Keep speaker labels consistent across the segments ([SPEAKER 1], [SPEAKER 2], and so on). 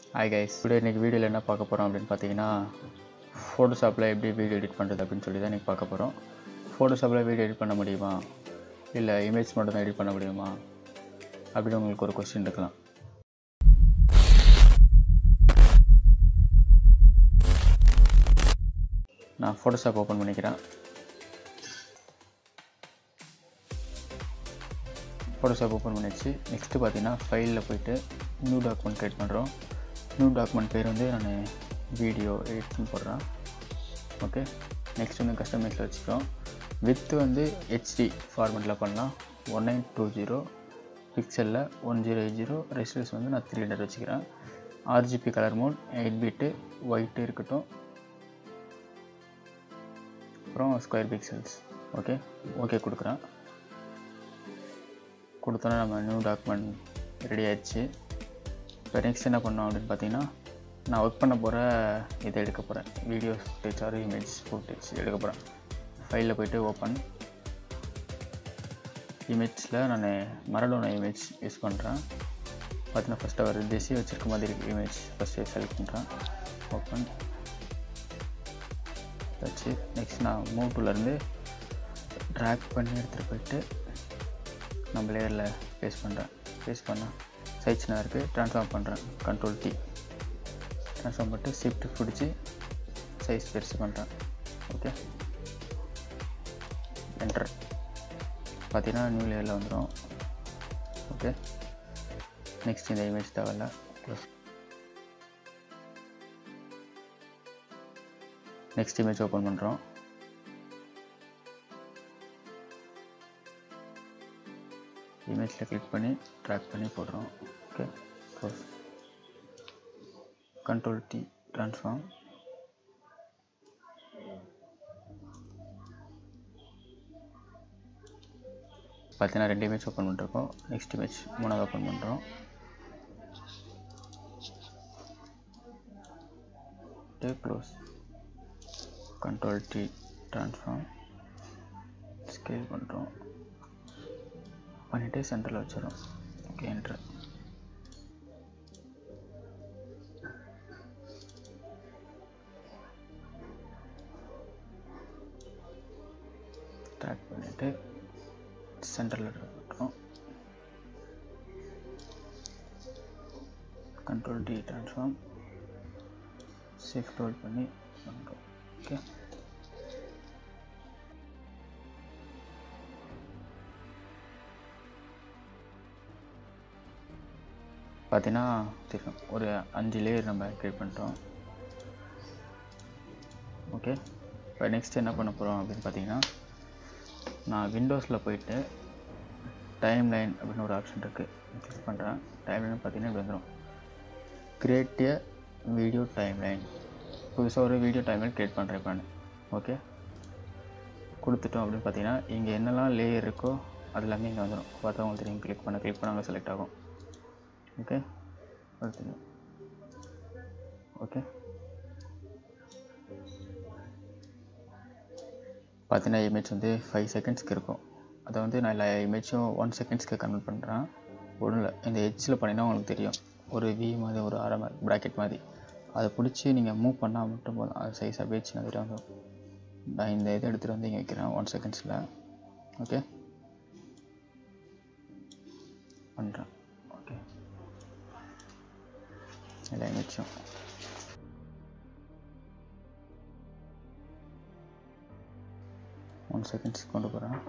[SPEAKER 1] hi guys today இன்றைக்கி வீடியோவில் என்ன பார்க்க போகிறோம் அப்படின்னு பார்த்தீங்கன்னா ஃபோட்டோஷாப்பில் எப்படி வீடியோ எடிட் பண்ணுறது அப்படின்னு சொல்லி தான் இன்றைக்கி பார்க்க போகிறோம் ஃபோட்டோஷாப்பில் வீடியோ எடிட் பண்ண முடியுமா இல்லை இமேஜ் மட்டும் தான் எடிட் பண்ண முடியுமா அப்படின்னு உங்களுக்கு ஒரு கொஸ்டின் இருக்கலாம் நான் ஃபோட்டோஷாப் ஓப்பன் பண்ணிக்கிறேன் ஃபோட்டோஷாப் ஓப்பன் பண்ணிடுச்சு நெக்ஸ்ட்டு பார்த்தீங்கன்னா ஃபைலில் போயிட்டு நியூ டாக்குமெண்ட் க்ரியேட் பண்ணுறோம் நியூ டாக்குமெண்ட் பேர் வந்து நான் வீடியோ எடிட்னு போடுறேன் ஓகே நெக்ஸ்ட் வந்து கஸ்டமைஸில் வச்சுக்கிறோம் வித்து வந்து ஹெச்டி ஃபார்மெட்டில் பண்ணலாம் ஒன் நைன் டூ ஜீரோ பிக்சலில் one zero eight zero residence வந்து நான் த்ரீ ஹண்ட்ரட் வச்சுக்கிறேன் RGB colour mode eight bit white இருக்கட்டும் அப்புறம் ஸ்கொயர் பிக்சல்ஸ் ஓகே ஓகே கொடுக்குறேன் கொடுத்தோன்னே நம்ம நியூ டாக்குமெண்ட் ரெடி ஆயிடுச்சு இப்போ நெக்ஸ்ட் என்ன பண்ணோம் அப்படின்னு பார்த்தீங்கன்னா நான் ஒர்க் பண்ண போகிற இதை எடுக்க போகிறேன் video footage or image footage எடுக்க போகிறேன் ஃபைலில் போயிட்டு ஓப்பன் இமேஜில் நான் மரடோனா இமேஜ் யூஸ் பண்ணுறேன் பார்த்தீங்கன்னா ஃபஸ்ட்டு அவர் திசை வச்சுருக்க மாதிரி இருக்கு இமேஜ் ஃபஸ்ட்டு செலக்ட் பண்ணுறேன் ஓப்பன் வச்சு நெக்ஸ்ட் நான் மூவ் டூலேருந்து ட்ராக் பண்ணி எடுத்துகிட்டு போயிட்டு நம்ம லேயரில் பேஸ்ட் பண்ணுறேன் பேஸ்ட் பண்ணால் சைஸ் நான் இருக்குது ட்ரான்ஸ்ஃபார்ம் பண்ணுறேன் கண்ட்ரோல் டி ட்ரான்ஸ்ஃபார்ம் பண்ணிட்டு ஷிஃப்ட் பிடிச்சி சைஸ் பெருசு பண்ணுறேன் ஓகே என்டர் பார்த்தீங்கன்னா நியூ லேயரில் வந்துடும் ஓகே நெக்ஸ்ட் இந்த இமேஜ் தேவையில்ல க்ளோஸ் நெக்ஸ்ட் இமேஜ் ஓப்பன் பண்ணுறோம் இமேஜில் கிளிக் பண்ணி ட்ராக் பண்ணி போடுறோம் okay close control T transform பார்த்தீங்கன்னா ரெண்டு இமேஜ் ஓப்பன் பண்ணிருக்கோம் நெக்ஸ்ட் இமேஜ் மூணாவது ஓப்பன் பண்ணுறோம் close control T transform scale பண்ணுறோம் பண்ணிவிட்டு சென்டரில் வச்சிடும் ஓகே என்ட்ரு ஸ்டார்ட் பண்ணிவிட்டு சென்டரில் இருக்கட்டும் control T transform shift hold பண்ணி பண்ணுறோம் ஓகே பார்த்தீங்கன்னா தெரியும் ஒரு அஞ்சு லேயர் நம்ம க்ரியேட் பண்ணிட்டோம் ஓகே இப்போ நெக்ஸ்ட் என்ன பண்ண போகிறோம் அப்படின்னு பார்த்தீங்கன்னா நான் விண்டோஸில் போயிட்டு டைம் லைன் அப்படின்னு ஒரு ஆப்ஷன் இருக்குது கிளிக் பண்ணுறேன் டைம் லைன் பார்த்தீங்கன்னா இப்படி வந்துடும் create a video time line புதுசாக ஒரு வீடியோ டைம் லைன் க்ரியேட் பண்ணுறேன் இப்போ நான் ஓகே கொடுத்துட்டோம் அப்படின்னு பார்த்தீங்கன்னா இங்கே என்னெல்லாம் லேயர் இருக்கோ அது எல்லாமே இங்கே வந்துடும் பார்த்தா உங்களுக்கு தெரியும் கிளிக் பண்ண கிளிக் பண்ண அங்கே செலக்ட் ஆகும் ஓகே அடுத்தது ஓகே பார்த்தீங்கன்னா இமேஜ் வந்து ஃபைவ் செகண்ட்ஸ்க்கு இருக்கும் அதை வந்து நான் எல்லா இமேஜும் ஒன் செகண்ட்ஸ்க்கு கன்வெர்ட் பண்ணுறேன் ஒன்றும் இல்லை இந்த ஹெச்சில் பண்ணிங்கன்னா உங்களுக்கு தெரியும் ஒரு வி மாதிரி ஒரு அரை மாதிரி ப்ராக்கெட் மாதிரி அதை பிடிச்சி நீங்கள் மூவ் பண்ணால் மட்டும் போதும் அது சைஸ் அப்படியே சின்ன தடவை வந்துடும் நான் இந்த இதை எடுத்துகிட்டு வந்து இங்கே வைக்கிறேன் ஒன் செகண்ட்ஸில் ஓகே பண்ணுறேன் ஓகே எல்லா இமேஜும் ஒன் செகண்ட்ஸ் கொண்டு போகிறேன்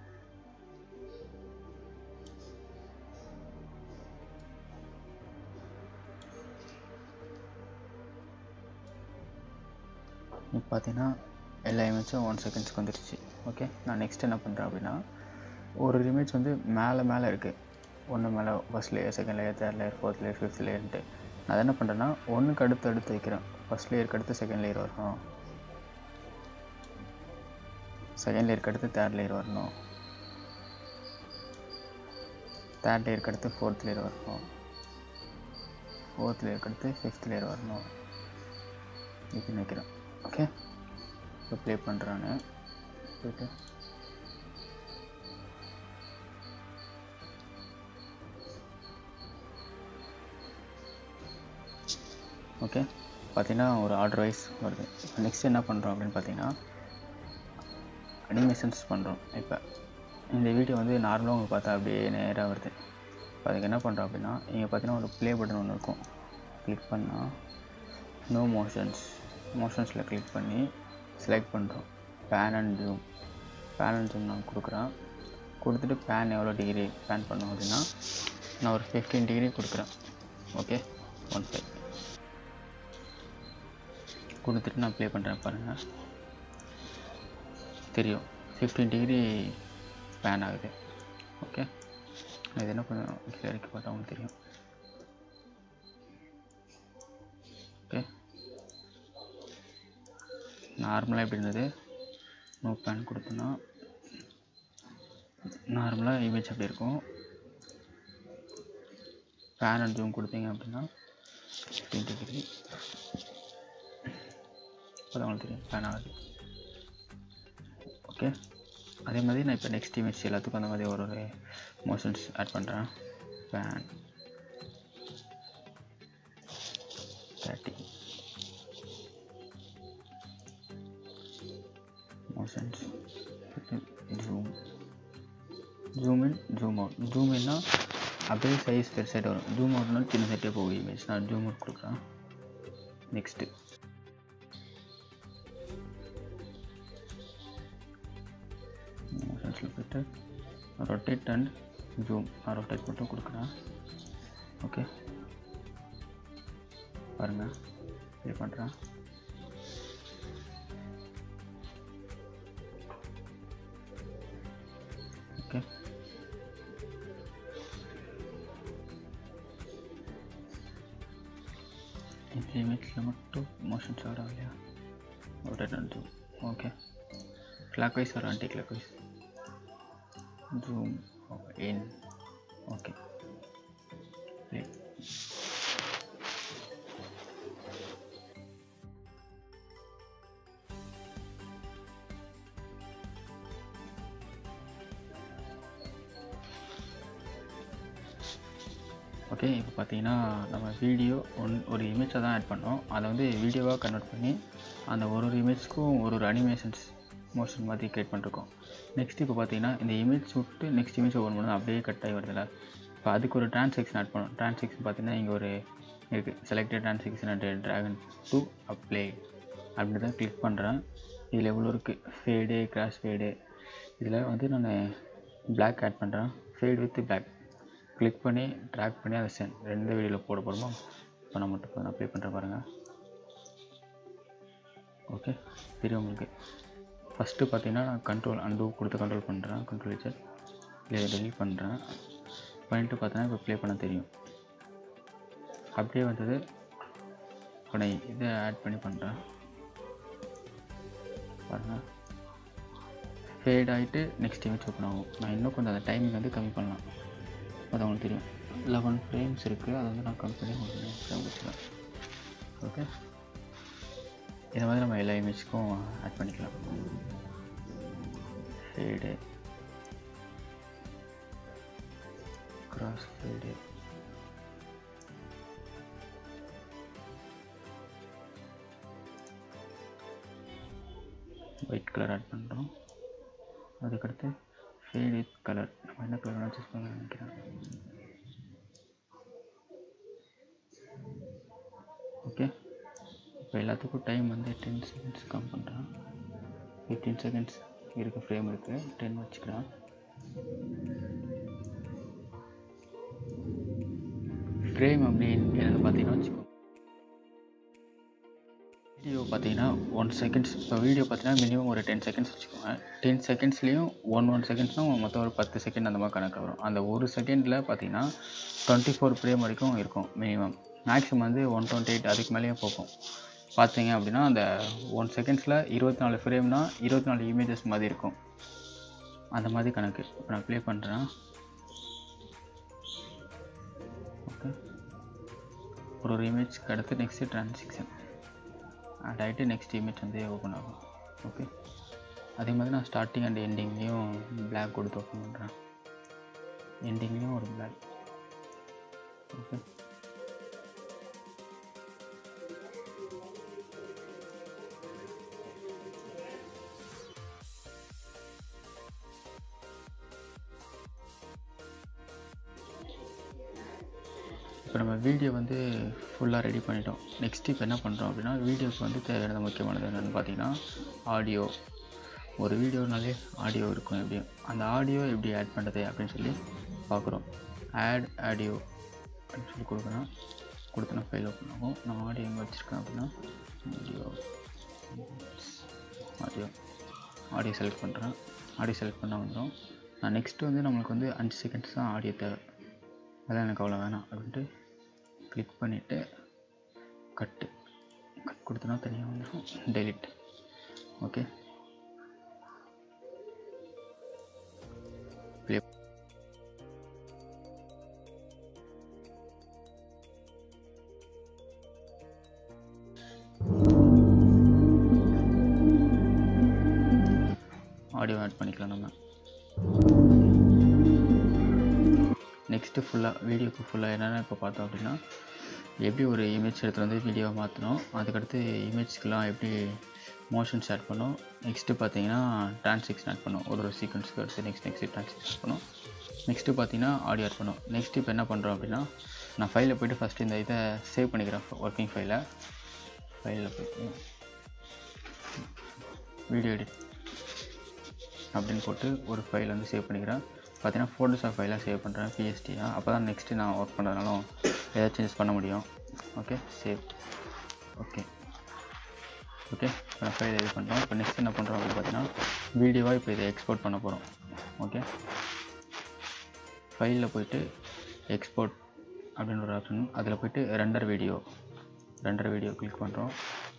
[SPEAKER 1] இப்போ பார்த்தீங்கன்னா எல்லா இமேஜும் ஒன் செகண்ட்ஸ்க்கு வந்துடுச்சு ஓகே நான் நெக்ஸ்ட் என்ன பண்ணுறேன் அப்படின்னா ஒரு இமேஜ் வந்து மேலே மேலே இருக்குது ஒன்று மேலே first layer second layer third layer fourth layer fifth லேயர்ன்ட்டு நான் என்ன பண்ணுறேன்னா ஒன்றுக்கு அடுத்து அடுத்து வைக்கிறேன் ஃபஸ்ட் லேயருக்கு அடுத்து செகண்ட் லேயர் வரணும் செகண்ட் லேயருக்கு அடுத்து தேர்ட் லேயர் வரணும் தேர்ட் லேயருக்கு அடுத்து ஃபோர்த் லேயர் வரணும் ஃபோர்த் லேயருக்கு அடுத்து ஃபிஃப்த் லேயர் வரணும் இப்படி வைக்கிறேன் ஓகே இப்போ ப்ளே பண்ணுறான்னு போயிட்டு ஓகே பார்த்தீங்கன்னா ஒரு ஆர்டர் வைஸ் வருது நெக்ஸ்ட் என்ன பண்ணுறோம் அப்படின்னு பார்த்தீங்கன்னா அனிமேஷன்ஸ் பண்ணுறோம் இப்போ இந்த வீடியோ வந்து நார்மலாக உங்களுக்கு பார்த்தா அப்படியே நேராக வருது இப்போ அதுக்கு என்ன பண்ணுறோம் அப்படின்னா இங்கே பார்த்தீங்கன்னா ஒரு ப்ளே பட்டன் ஒன்று இருக்கும் கிளிக் பண்ணால் நோ மோஷன்ஸ் மோஷன்ஸில் கிளிக் பண்ணி செலக்ட் பண்ணுறோம் pan and zoom pan and zoom நான் கொடுக்குறேன் கொடுத்துட்டு பேன் எவ்வளோ டிகிரி பேன் பண்ணோம் அப்படின்னா நான் ஒரு ஃபிஃப்டீன் டிகிரி கொடுக்குறேன் ஓகே ஒன் ஃபைவ் கொடுத்துட்டு நான் ப்ளே பண்ணுறேன் பாருங்கள் தெரியும் ஃபிஃப்டீன் டிகிரி பேன் ஆகுது ஓகே இது என்ன கொஞ்சம் கீழே இறக்கி பார்த்தா உங்களுக்கு தெரியும் ஓகே நார்மலாக எப்படி இருந்தது நோ பேன் கொடுத்தோன்னா நார்மலாக இமேஜ் அப்படி இருக்கும் பேன் அண்ட் ஜூம் கொடுத்தீங்க அப்படின்னா ஃபிஃப்டீன் டிகிரி அப்போ உங்களுக்கு தெரியும் பேன் ஆகுது ஓகே அதே மாதிரி நான் இப்போ நெக்ஸ்ட் இமேஜ் எல்லாத்துக்கும் அந்த மாதிரி ஒரு ஒரு மோஷன்ஸ் ஆட் பண்ணுறேன் pan thirty motions zoom zoom in zoom out zoom இன்னா அப்படியே சைஸ் பெருசாகிட்டு வரும் ஜூம் அவுட்னாலும் சின்ன சைட்டே போகும் இமேஜ் நான் ஜூம் அவுட் கொடுக்குறேன் நெக்ஸ்ட்டு மோஷன்ஸில் போய்ட்டு ரொட்டேட் அண்ட் ஜூம் நான் ரொட்டேட் மட்டும் கொடுக்குறேன் ஓகே பாருங்கள் ப்ளே பண்ணுறேன் ஓகே இந்த இமேஜில் மட்டும் மோஷன்ஸ் வரும் இல்லையா rotate and zoom okay clockwise or anti clockwise zoom in okay play okay இப்போ பார்த்தீங்கன்னா நம்ம வீடியோ ஒன் ஒரு இமேஜை தான் ஆட் பண்ணோம் அதை வந்து வீடியோவாக கன்வெர்ட் பண்ணி அந்த ஒரு ஒரு இமேஜ்க்கும் ஒரு ஒரு அனிமேஷன்ஸ் மோஷன் மாதிரி க்ரியேட் பண்ணிருக்கோம் நெக்ஸ்ட் இப்போ பார்த்தீங்கன்னா இந்த இமேஜ் விட்டு நெக்ஸ்ட் இமேஜ் ஓப்பன் பண்ணணும் அப்படியே கட் ஆகி வருதுல்ல இப்போ அதுக்கு ஒரு டிரான்சாக்ஷன் ஆட் பண்ணணும் டிரான்சாக்ஷன் பார்த்தீங்கன்னா இங்கே ஒரு இருக்குது selected transaction and drag on to apply அப்படின்னு தான் கிளிக் பண்ணுறேன் இதில் எவ்வளோ இருக்குது ஃபேடு கிராஷ் ஃபேடு இதில் வந்து நான் பிளாக் ஆட் பண்ணுறேன் ஃபேட் வித் பிளாக் கிளிக் பண்ணி ட்ராக் பண்ணி அதை சென்ட் ரெண்டு வீடியோவில் போட போகிறோமோ இப்போ நான் மட்டும் இப்போ நான் அப்ளை பண்ணுறேன் பாருங்கள் ஓகே தெரியும் உங்களுக்கு ஃபஸ்ட்டு பார்த்தீங்கன்னா நான் கண்ட்ரோல் அண்டு கொடுத்து கண்ட்ரோல் பண்ணுறேன் கண்ட்ரோல் வச்சு இதை டெலிட் பண்ணுறேன் பண்ணிட்டு பார்த்தீங்கன்னா இப்போ ப்ளே பண்ண தெரியும் அப்படியே வந்தது இப்போ நான் இதை ஆட் பண்ணி பண்ணுறேன் பாருங்கள் ஃபேட் ஆகிட்டு நெக்ஸ்ட் இமேஜ் ஓப்பன் ஆகும் நான் இன்னும் கொஞ்சம் அந்த டைமிங் வந்து கம்மி பண்ணலாம் அது அவங்களுக்கு தெரியும் லெவன் ஃப்ரேம்ஸ் இருக்குது அதை வந்து நான் கம்மி பண்ணி உங்களுக்கு ஃப்ரேம் வச்சுருவேன் ஓகே இந்த மாதிரி நம்ம எல்லா இமேஜ்க்கும் ஆட் பண்ணிக்கலாம் fade cross fade white colour add பண்ணுறோம் அதுக்கடுத்து ஃபேட் வித் கலர் நம்ம என்ன கலர் வேணால் சூஸ் பண்ண நினைக்கிறேன் ஓகே இப்போ எல்லாத்துக்கும் டைம் வந்து டென் செகண்ட்ஸ் கம் பண்ணுறேன் ஃபிஃப்டீன் செகண்ட்ஸ் இருக்க ஃப்ரேம் இருக்குது டென் வச்சுக்கிறேன் ஃப்ரேம் அப்படின்னு பார்த்தீங்கன்னா வச்சுக்கோ வீடியோ பார்த்தீங்கன்னா ஒன் செகண்ட்ஸ் இப்போ வீடியோ பார்த்தீங்கன்னா மினிமம் ஒரு டென் செகண்ட்ஸ் வச்சுக்கோங்க டென் செகண்ட்ஸ்லேயும் ஒன் ஒன் செகண்ட்ஸ்னால் மொத்தம் ஒரு பத்து செகண்ட் அந்த மாதிரி கணக்கு வரும் அந்த ஒரு செகண்டில் பார்த்தீங்கன்னா டுவெண்ட்டி ஃபோர் ஃப்ரேம் வரைக்கும் இருக்கும் மினிமம் மேக்ஸிமம் வந்து ஒன் டுவெண்ட்டி எயிட் அதுக்கு மேலேயும் போகும் பார்த்தீங்க அப்படின்னா அந்த ஒன் செகண்ட்ஸில் இருபத்தி நாலு ஃப்ரேம்னா இருபத்தி நாலு இமேஜஸ் மாதிரி இருக்கும் அந்த மாதிரி கணக்கு இப்போ நான் ப்ளே பண்ணுறேன் ஓகே ஒரு ஒரு இமேஜ்க்கு அடுத்து நெக்ஸ்ட்டு ட்ரான்சிக்ஷன் ஆட் ஆகிட்டு நெக்ஸ்ட் இமேஜ் வந்து ஓப்பன் ஆகும் ஓகே அதே மாதிரி நான் ஸ்டார்டிங் அண்ட் எண்டிங்லேயும் பிளாக் கொடுத்து ஓப்பன் பண்ணுறேன் எண்டிங்லேயும் ஒரு பிளாக் ஓகே நம்ம வீடியோ வந்து ஃபுல்லாக ரெடி பண்ணிட்டோம் நெக்ஸ்ட் இப்போ என்ன பண்ணுறோம் அப்படின்னா வீடியோக்கு வந்து தேவையானது முக்கியமானது என்னென்னு பார்த்தீங்கன்னா ஆடியோ ஒரு வீடியோனாலே ஆடியோ இருக்கும் எப்படியும் அந்த ஆடியோ எப்படி ஆட் பண்ணுறது அப்படின்னு சொல்லி பார்க்குறோம் ஆட் ஆடியோ அப்படின்னு சொல்லி கொடுக்குறேன் கொடுத்து நான் ஃபைல் ஓப்பன் ஆகும் நான் ஆடியோ எங்கே வச்சுருக்கேன் அப்படின்னா வீடியோ ஆடியோ ஆடியோ செலக்ட் பண்ணுறேன் ஆடியோ செலக்ட் பண்ண வந்துடும் நான் நெக்ஸ்ட்டு வந்து நம்மளுக்கு வந்து அஞ்சு செகண்ட்ஸ் தான் ஆடியோ தேவை அதான் எனக்கு அவ்வளோ வேணாம் அப்படின்ட்டு கிளிக் பண்ணிவிட்டு கட்டு கட் கொடுத்தனா தனியாக வந்துடும் delete okay play audio add பண்ணிக்கலாம் நம்ம நெக்ஸ்ட்டு ஃபுல்லாக வீடியோக்கு ஃபுல்லாக என்னென்ன இப்போ பார்த்தோம் அப்படின்னா எப்படி ஒரு இமேஜ் எடுத்து வந்து வீடியோவை மாற்றணும் அதுக்கடுத்து இமேஜ்க்கெலாம் எப்படி மோஷன்ஸ் ஆட் பண்ணோம் நெக்ஸ்ட்டு பார்த்தீங்கன்னா ட்ரான்சிக்ஷன் ஆட் பண்ணோம் ஒரு ஒரு சீக்வன்ஸ்க்கு அடுத்து நெக்ஸ்ட் நெக்ஸ்ட்டு ட்ரான்சிக்ஷன் ஆட் பண்ணோம் நெக்ஸ்ட்டு பார்த்தீங்கன்னா ஆடியோ ஆட் பண்ணோம் நெக்ஸ்ட் இப்போ என்ன பண்ணுறோம் அப்படின்னா நான் ஃபைலில் போய்ட்டு ஃபஸ்ட்டு இந்த இதை சேவ் பண்ணிக்கிறேன் ஒர்க்கிங் ஃபைலை ஃபைலில் போய்ட்டு வீடியோ எடிட் அப்படின்னு போட்டு ஒரு ஃபைல் வந்து சேவ் பண்ணிக்கிறேன் பார்த்தீங்கன்னா ஃபோட்டோஷாப் ஃபைலாக சேவ் பண்ணுறேன் பிஎஸ்டியாக அப்போ தான் நெக்ஸ்ட்டு நான் ஒர்க் பண்ணுறதுனாலும் ஏதாவது சேஞ்சஸ் பண்ண முடியும் ஓகே சேவ் ஓகே ஓகே இப்போ நான் ஃபைல் இது பண்ணுறோம் இப்போ நெக்ஸ்ட் என்ன பண்ணுறோம் அப்படின்னு பார்த்தீங்கன்னா வீடியோவாக இப்போ இதை எக்ஸ்போர்ட் பண்ண போகிறோம் ஓகே ஃபைலில் போயிட்டு எக்ஸ்போர்ட் அப்படின்னு ஒரு ஆப்ஷன் அதில் போயிட்டு render video render video click பண்ணுறோம்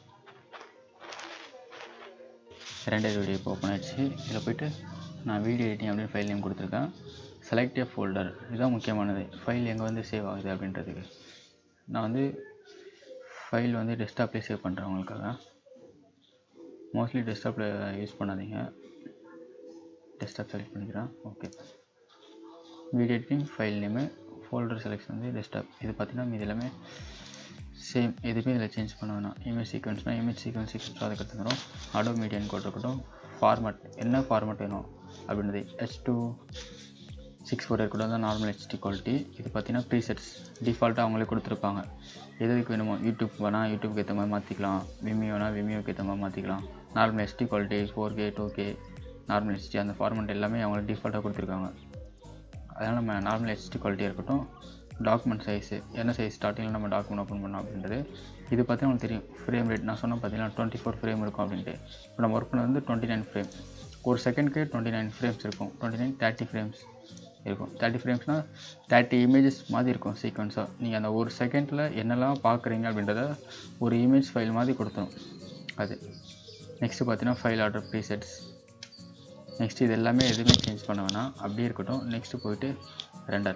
[SPEAKER 1] ரெண்டர் வீடியோ இப்போ ஓப்பன் ஆயிடுச்சு இதில் போயிட்டு நான் வீடியோ எடிட்டிங் அப்படின்னு ஃபைல் நேம் கொடுத்துருக்கேன் செலக்ட் ஏ ஃபோல்டர் இதுதான் முக்கியமானது ஃபைல் எங்கே வந்து சேவ் ஆகுது அப்படின்றதுக்கு நான் வந்து ஃபைல் வந்து டெஸ்க்டாப்லேயே சேவ் பண்ணுறேன் உங்களுக்காக மோஸ்ட்லி டெஸ்க்டாப்பில் யூஸ் பண்ணாதீங்க டெஸ்க்டாப் செலக்ட் பண்ணிக்கிறேன் okay video editing file name folder selection வந்து டெஸ்க்டாப் இது பார்த்தீங்கன்னா இது எல்லாமே சேம் எதுவுமே இதில் சேஞ்ச் பண்ண வேணாம் இமேஜ் சீக்வன்ஸ்னால் இமேஜ் சீக்வன்ஸ் சீக்வன்ஸ் அதுக்கு எடுத்துக்கிறோம் அடோ மீடியான்னு போட்டிருக்கட்டும் ஃபார்மட் என்ன ஃபார்மட் வேணும் அப்படின்றது ஹெச் டூ சிக்ஸ் ஃபோர் இருக்கட்டும் தான் நார்மல் ஹெச்டி குவாலிட்டி இது பார்த்தீங்கன்னா ப்ரீசெட்ஸ் டிஃபால்ட்டாக அவங்களே கொடுத்துருப்பாங்க எது எதுக்கு வேணுமோ யூடியூப் வேணால் யூடியூப்க்கு ஏற்ற மாதிரி மாற்றிக்கலாம் விமியோ வேணால் விமியோக்கு ஏற்ற மாதிரி மாற்றிக்கலாம் normal HD quality four K two K normal HD அந்த ஃபார்மெட் எல்லாமே அவங்களே டிஃபால்ட்டாக கொடுத்துருக்காங்க அதனால் நம்ம நார்மல் ஹெச்டி குவாலிட்டி இருக்கட்டும் டாக்குமெண்ட் சைஸு என்ன சைஸ் ஸ்டார்டிங்கில் நம்ம டாக்குமெண்ட் ஓப்பன் பண்ணோம் அப்படின்றது இது பார்த்தீங்கன்னா உங்களுக்கு தெரியும் ஃப்ரேம் ரேட் நான் சொன்ன பார்த்தீங்கன்னா டுவெண்ட்டி ஃபோர் ஃப்ரேம் இருக்கும் அப்படின்ட்டு இப்போ நம்ம ஒர்க் பண்ணது வந்து டுவெண்ட்டி நைன் ஃப்ரேம் ஒரு செகண்ட்க்கு டுவெண்ட்டி நைன் ஃப்ரேம்ஸ் இருக்கும் டுவெண்ட்டி நைன் தேர்ட்டி ஃப்ரேம்ஸ் இருக்கும் தேர்ட்டி ஃப்ரேம்ஸ்னால் தேர்ட்டி இமேஜஸ் மாதிரி இருக்கும் சீக்வன்ஸாக நீங்கள் அந்த ஒரு செகண்டில் என்னெல்லாம் பார்க்குறீங்க அப்படின்றத ஒரு இமேஜ் ஃபைல் மாதிரி கொடுத்துரும் அது நெக்ஸ்ட்டு பார்த்தீங்கன்னா ஃபைல் ஆர்டர் ப்ரீசெட்ஸ் நெக்ஸ்ட் இது எல்லாமே எதுவுமே சேஞ்ச் பண்ண வேணாம் அப்படியே இருக்கட்டும் நெக்ஸ்ட்டு போயிட்டு ரெண்டர்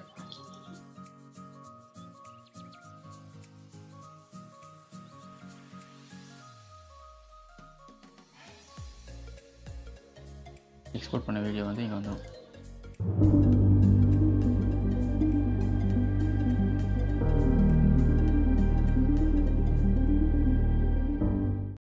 [SPEAKER 1] எக்ஸ்போர்ட் பண்ண வீடியோ வந்து இங்கே வந்துடும்